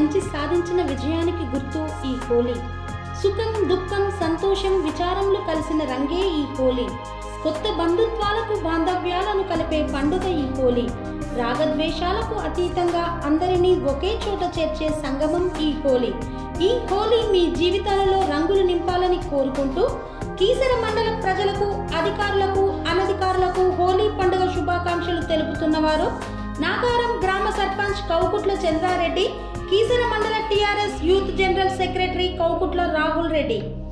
మంచి సాధించిన విజయానికి గుర్తు ఈ హోలీ సుఖం దుఃఖం సంతోషం విచారములు కలిసిన రంగే ఈ హోలీ కొత్త బంధుత్వాలకు బాంధవ్యాలను కలిపే పండుగ ఈ హోలీ రాగద్వేషాలకు అతీతంగా అందరినీ ఒకే చోట చేర్చే సంగమం ఈ హోలీ ఈ హోలీ మీ జీవితాలలో రంగులు నింపాలని కోరుకుంటూ కీసర మండల ప్రజలకు అధికారులకు అనధికారులకు హోలీ పండుగ శుభాకాంక్షలు తెలుపుతున్నవారు నాగారం గ్రామ సర్పంచ్ కౌకుట్ల చంద్రారెడ్డి కీసర మండల TRS youth general secretary Koukutla Rahul Reddy